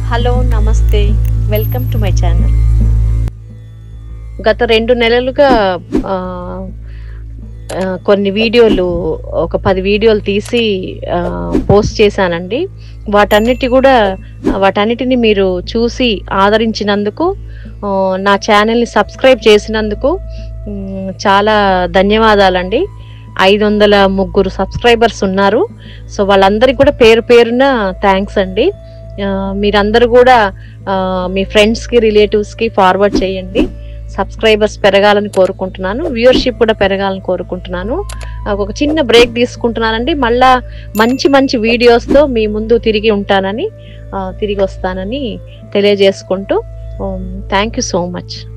hello నమస్తే welcome to my channel గత రెండు నెలలుగా ఆ, ఆ, కొన్ని వీడియోలు ఒక పది వీడియోలు తీసి ఆ, పోస్ట్ చేశానండి వాటన్నిటి కూడా వాటన్నిటిని మీరు చూసి ఆదరించినందుకు ఆ, నా ఛానల్ని సబ్స్క్రైబ్ చేసినందుకు మ్, చాలా ధన్యవాదాలండి ఐదు వందల ముగ్గురు సబ్స్క్రైబర్స్ ఉన్నారు సో వాళ్ళందరికీ కూడా పేరు పేరున థ్యాంక్స్ అండి ఆ, మీరందరూ కూడా ఆ, మీ ఫ్రెండ్స్కి రిలేటివ్స్కి ఫార్వర్డ్ చేయండి సబ్స్క్రైబర్స్ పెరగాలని కోరుకుంటున్నాను వ్యూవర్షిప్ కూడా పెరగాలని కోరుకుంటున్నాను ఆ, ఒక చిన్న బ్రేక్ తీసుకుంటున్నానండి మళ్ళా మంచి మంచి వీడియోస్తో మీ ముందు తిరిగి ఉంటానని ఆ, తిరిగి వస్తానని తెలియజేసుకుంటూ థ్యాంక్ యూ సో మచ్